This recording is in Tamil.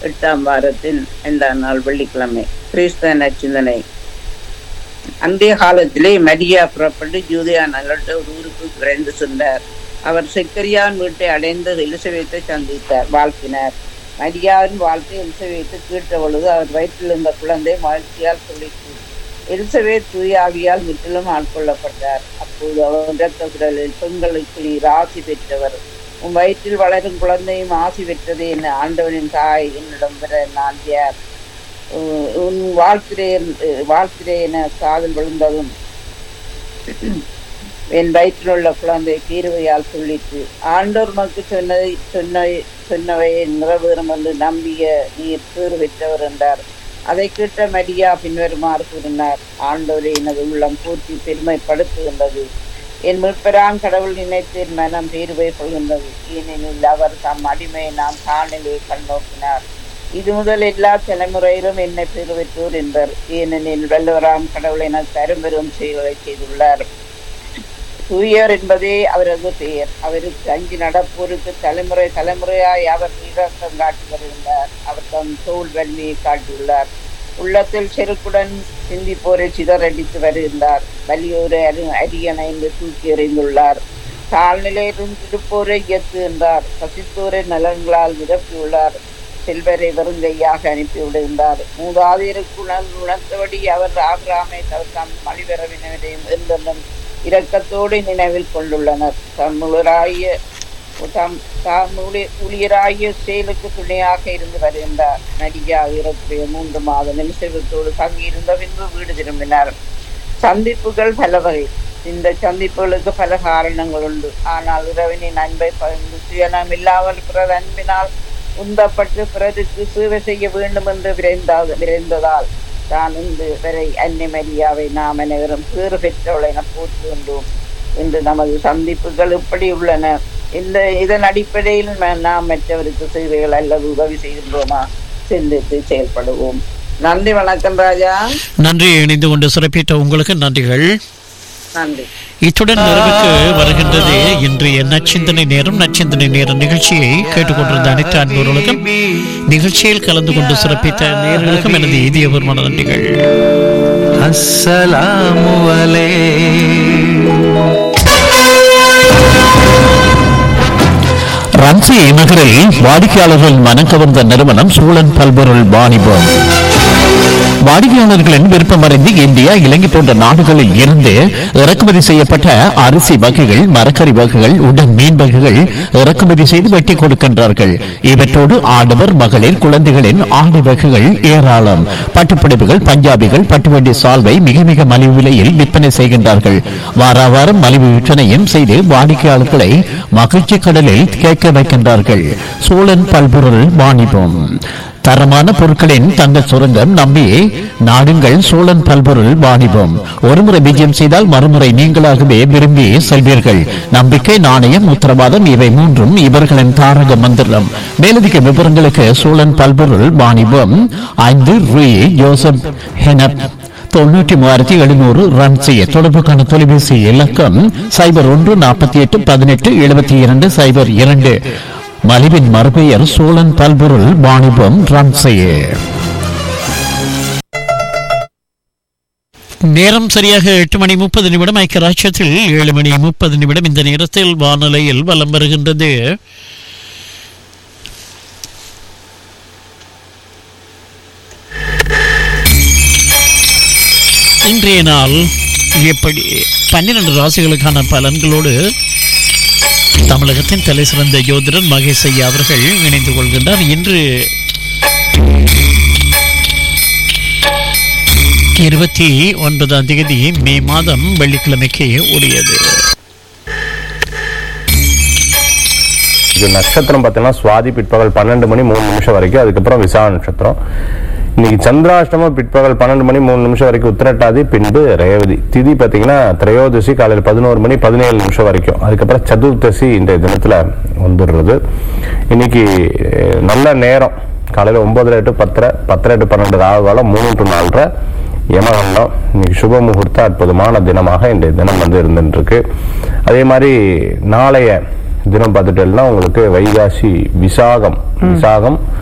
எட்டாம் வாரத்தின் இரண்டாம் நாள் வெள்ளிக்கிழமை கிறிஸ்தவ நச்சிந்தனை அன்றைய காலத்திலே மரியா புறப்பட்டு ஜூதியா நகர்த்த ஒரு ஊருக்கு விரைந்து சென்றார் அவர் செக்கரியான் வீட்டை அடைந்து எலிசபெத்தை சந்தித்தார் வாழ்த்தினார் மரியாவின் வாழ்த்தை எலிசபெத்து கேட்ட பொழுது அவர் வயிற்றில் இருந்த குழந்தை மகிழ்ச்சியால் சொல்லிற்று எலிசபெத் தூயாவியால் முற்றிலும் ஆட்கொள்ளப்பட்டார் அப்போது அவர் இரத்த குரலில் பெண்களுக்கு நீர் ஆசி பெற்றவர் உன் வயிற்றில் வளரும் குழந்தையும் ஆசி பெற்றது என் ஆண்டவனின் தாய் என்னிடம் பெற நான் யார் உ- உன் வாழ்க்கிறேன் வாழ்க்கிறேன் என காதல் விழுந்ததும் என் வயிற்றில் உள்ள குழந்தை தீர்வையால் சொல்லிற்று ஆண்டோர் மக்கு சொன்னதை சொன்ன சொன்னவையை நிறைவேறும் என்று நம்பிய நீர் பேறு பெற்றவர் என்றார் அதை கேட்ட மரியா பின்வருமாறு கூறினார் ஆண்டோரை எனது உள்ளம் பூர்த்தி பெருமைப்படுத்துகின்றது என் மீட்பரான் கடவுள் நினைத்து என் மனம் பேருவை கொள்கின்றது ஏனெனில் அவர் தம் அடிமையை நாம் காணலே கண்ணோக்கினார் இது முதல் எல்லா தலைமுறையிலும் என்னை பெறுவற்றோர் என்பர் ஏனெனில் வல்லவராம் கடவுள் என தரும்பெரும் செயல்களை செய்துள்ளார் தூயர் என்பதே அவரது பெயர் அவருக்கு அஞ்சு நடப்போருக்கு தலைமுறை தலைமுறையாய் அவர் இரக்கம் காட்டி வருகின்றார் அவர் தம் தோல் வலிமையை காட்டியுள்ளார் உள்ளத்தில் செருக்குடன் சிந்திப்போரை சிதறடித்து வருகின்றார் வலியோரை அரு அரியணைந்து தூக்கி எறிந்துள்ளார் தாழ்நிலையிலிருந்து இருப்போரை இயக்குகின்றார் பசித்தோரை நலன்களால் நிரப்பியுள்ளார் செல்வரை வெறுங்கையாக அனுப்பிவிடுகின்றார் மூதாதையருக்கு உணர் உணர்த்தபடி அவர் ஆபிராமை தம் மலிவரவினரையும் என்றென்றும் இரக்கத்தோடு நினைவில் கொண்டுள்ளனர் தம்முளராய தம் தாம் ஊழி- ஊழியராகிய செயலுக்கு துணையாக இருந்து வருகின்றார் நடிகா இறப்புடைய மூன்று மாத நிமிஷத்தோடு தங்கியிருந்த பின்பு வீடு திரும்பினார் சந்திப்புகள் பல வகை இந்த சந்திப்புகளுக்கு பல காரணங்கள் உண்டு ஆனால் இறைவனின் அன்பை பகிர்ந்து சுயநம் இல்லாமல் பிறர் அன்பினால் உந்தப்பட்டு பிறருக்கு சேவை செய்ய வேண்டும் என்று விரைந்தாக விரைந்ததால் தான் இன்று வரை அன்னை மரியாவை நாம் அனைவரும் பேறு பெற்றவள் என போற்றுகின்றோம் இன்று நமது சந்திப்புகள் இப்படி உள்ளன இந்த இதன் அடிப்படையில் ம- நாம் மற்றவருக்கு சேவைகள் அல்லது உதவி செய்கின்றோமா சிந்தித்து செயல்படுவோம் நன்றி வணக்கம் ராஜா நன்றி இணைந்து கொண்டு சிறப்பித்த உங்களுக்கு நன்றிகள் நன்றி இத்துடன் நிறைவுக்கு வருகின்றது இன்றைய நச்சிந்தனை நேரம் நச்சிந்தனை நேரம் நிகழ்ச்சியை கேட்டுக்கொண்டிருந்த அனைத்து அன்பர்களுக்கும் நிகழ்ச்சியில் கலந்து கொண்டு சிறப்பித்த நேர்களுக்கும் எனது இதயபூர்வமான நன்றிகள் அஸ்ஸலாமு அலைக்கும் ரன்சி நகரில் வாடிக்கையாளர்கள் மனம் கவர்ந்த நிறுவனம் சூழன் பல்பொருள் வாணிபம் வாடிக்கையாளர்களின் விருப்பமறிந்து இந்தியா இலங்கை போன்ற நாடுகளில் இருந்து இறக்குமதி செய்யப்பட்ட அரிசி வகைகள் மரக்கறி வகைகள் உடன் மீன் வகைகள் இறக்குமதி செய்து வெட்டி கொடுக்கின்றார்கள் இவற்றோடு ஆடவர் மகளிர் குழந்தைகளின் ஆடை வகைகள் ஏராளம் பட்டுப்புடவைகள் பஞ்சாபிகள் பட்டுவண்டி சால்வை மிக மிக மலிவு விலையில் விற்பனை செய்கின்றார்கள் வாரா வாரம் மலிவு விற்பனையும் செய்து வாடிக்கையாளர்களை மகிழ்ச்சி கடலில் கேட்க வைக்கின்றார்கள் சூழன் பல்பொருள் வாணிபம் தரமான பொருட்களின் தங்க சுரங்கம் நம்பி நாடுங்கள் சோழன் பல்பொருள் வாணிபம் ஒருமுறை விஜயம் செய்தால் மறுமுறை நீங்களாகவே விரும்பி செல்வீர்கள் நம்பிக்கை நாணயம் உத்தரவாதம் இவை மூன்றும் இவர்களின் தாரக மந்திரம் மேலதிக விவரங்களுக்கு சோழன் பல்பொருள் வாணிபம் ஐந்து ரூ ஜோசப் ஹெனப் தொண்ணூற்றி மூவாயிரத்தி எழுநூறு ரன் செய்ய தொடர்புக்கான தொலைபேசி இலக்கம் சைபர் ஒன்று நாற்பத்தி எட்டு பதினெட்டு எழுபத்தி இரண்டு சைபர் இரண்டு மலிவின் மறுபெயர் சோழன் பல்பொருள் வாணிபம் ரன் செய்ய நேரம் சரியாக எட்டு மணி முப்பது நிமிடம் ஐக்கிய ராஜ்யத்தில் ஏழு மணி முப்பது நிமிடம் இந்த நேரத்தில் வானொலியில் வலம் வருகின்றது இன்றைய நாள் எப்படி பன்னிரண்டு ராசிகளுக்கான பலன்களோடு தமிழகத்தின் தலை சிறந்த யோதிடர் மகேஷ் ஐயா அவர்கள் இணைந்து கொள்கின்றார் இன்று இருபத்தி ஒன்பதாம் தேதி மே மாதம் வெள்ளிக்கிழமைக்கு உரியது இது நட்சத்திரம் பார்த்தீங்கன்னா சுவாதி பிற்பகல் பன்னெண்டு மணி மூணு நிமிஷம் வரைக்கும் அதுக்கப்புறம் விசாக நட்சத்திரம் இன்னைக்கு சந்திராஷ்டமம் பிற்பகல் பன்னெண்டு மணி மூணு நிமிஷம் வரைக்கும் உத்திரட்டாதி பின்பு ரேவதி திதி பார்த்தீங்கன்னா திரையோதசி காலையில் பதினோரு மணி பதினேழு நிமிஷம் வரைக்கும் அதுக்கப்புறம் சதுர்தசி இன்றைய தினத்தில் வந்துடுறது இன்னைக்கு அஹ், நல்ல நேரம் காலையில் ஒன்பதுல எட்டு பத்தரை பத்தரை எட்டு பன்னெண்டு ராகு காலம் மூணு டு நாலரை யமகண்டம் இன்னைக்கு சுப முகூர்த்த அற்புதமான தினமாக இன்றைய தினம் வந்து இருந்துட்டு இருக்கு அதே மாதிரி நாளைய தினம் பார்த்துட்டேன்னா உங்களுக்கு வைகாசி விசாகம் விசாகம்